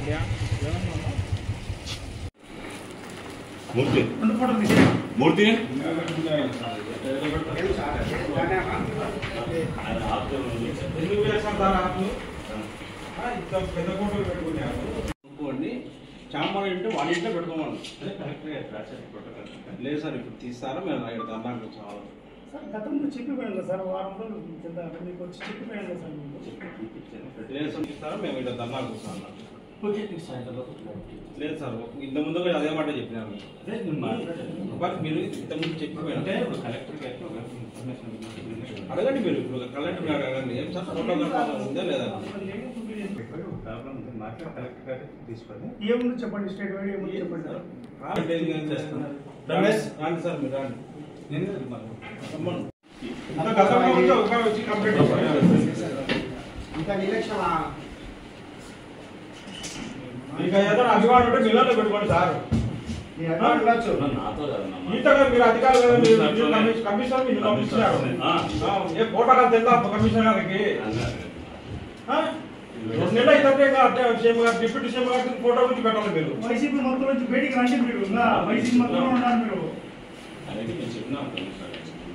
మూర్తి మూర్తి ఎందుకు వేసాం సార్ ఆకులు ఆ, ఇంత పెద్ద ఫోటోలు పెట్టుకున్నారు ఇంకోండి చాంబర్ అంటే వాళ్ళ ఇంట్లో పెట్టుకోమని లేదు సార్ ఇప్పుడు తీస్తారా మేము ఇక్కడ దండానికి చాలా సార్ గతంలో చెప్పిపోయాను సార్ వారం రోజులు కింద మీకు వచ్చి చెప్పిపోయాను సార్ మీకు లేదు సార్ తీస్తారా మేము ఇక్కడ దండానికి కూర్చున్నాం లేదు సార్ ఇంత ముందుగా అదే మాట చెప్పినాను బట్ మీరు ఇంత ముందు చెప్పిపోయాను అడగండి మీరు ఇప్పుడు కలెక్టర్ గారు అడగండి ఏం సార్ ఫోటోగ్రాఫ్ ఉందా లేదా ఏముంది చెప్పండి స్టేట్ వైడ్ ఏముంది చెప్పండి రాండి, ఏం చేస్తున్నారు? రమేష్ రాండి సార్ మీరు రాండి రమ్మను. అంత గతంలో ఉంటే ఒక వచ్చి కంప్లీట్ చేశారు ఇంకా నిర్లక్ష్యమా ఇక ఏదైనా అభిమానులు ఉంటే మిల్లర్లో పెట్టుకోండి సార్ నీ అభిమానులు ఉండొచ్చు నాతో కదమ్మా. ఈత కదా మీరు అధికారులు కదా మీరు మీరు కమిషన్- కమిషనర్ మీరు పంపించారు ఆ. ఆ, ఏ ఫోటోలు తెల్దా కమిషనర్ గారికి అన్నారు. ఆ? రెండు నెలలు అయితే సీఎం గారు డిప్యూటీ సీఎం గారికి ఫోటో గురించి పెట్టాలి మీరు వైసీపీ మొత్తం నుంచి బయటికి రండి మీరు ఇంకా వైసీపీ మొత్తంలో ఉన్నారు మీరు అనేది నేను చెప్పినాను కమిషనర్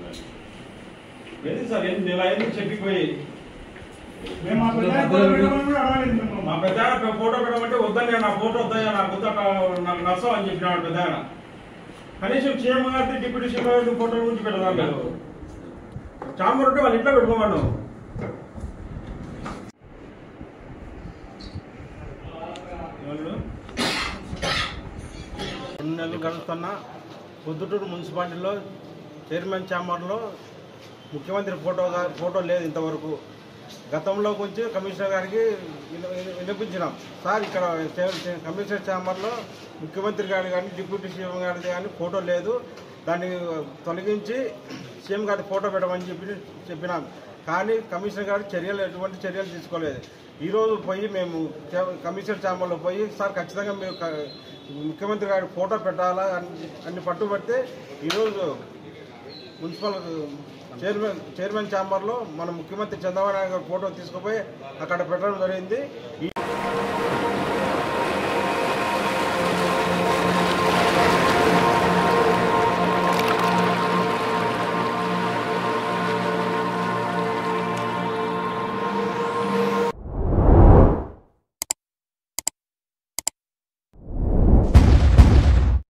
ఏంది సార్ ఏంది నెల అయింది చెప్పిపోయి మేము మా పెద్ద ఫోటో పెట్టమని కూడా అడగలేదు మా మిమ్మల్ని. పెద్ద ఆయన ఫోటో పెట్టమంటే వద్దనే నా ఫోటో వద్దయ్యా నాకు వద్ద నాకు నష్టం అని చెప్పినాడు పెద్ద ఆయన కనీసం సీఎం గారి డిప్యూటీ సీఎం గారి ఫోటో గురించి పెడదాం లేదు చాంబర్ ఉంటే వాళ్ళ ఇంట్లో పెట్టుకోమను ఎవరు? రెండు నెలలు గడుస్తున్న పొద్దుటూరు మున్సిపాలిటీలో చైర్మన్ ఛాంబర్లో ముఖ్యమంత్రి ఫోటో గా- ఫోటో లేదు ఇంతవరకు గతంలో కొంచెం కమిషనర్ గారికి విన- విన- వినిపించినాం సార్ ఇక్కడ చే- చే- కమిషనర్ ఛాంబర్లో ముఖ్యమంత్రి గారి కానీ డిప్యూటీ సీఎం గారిది కానీ ఫోటో లేదు దాన్ని తొలగించి సీఎం గారి ఫోటో పెట్టమని చెప్పి చెప్పినాం కానీ కమిషనర్ గారు చర్యలు ఎటువంటి చర్యలు తీసుకోలేదు ఈరోజు పోయి మేము చే- కమిషనర్ ఛాంబర్లో పోయి సార్ ఖచ్చితంగా మీరు క- ముఖ్యమంత్రి గారి ఫోటో పెట్టాలా అని అన్ని పట్టుబడితే ఈరోజు మున్సిపల్ చైర్మన్ చైర్మన్ ఛాంబర్లో మన ముఖ్యమంత్రి చంద్రబాబు నాయుడు గారి ఫోటో తీసుకుపోయి అక్కడ పెట్టడం జరిగింది ఈ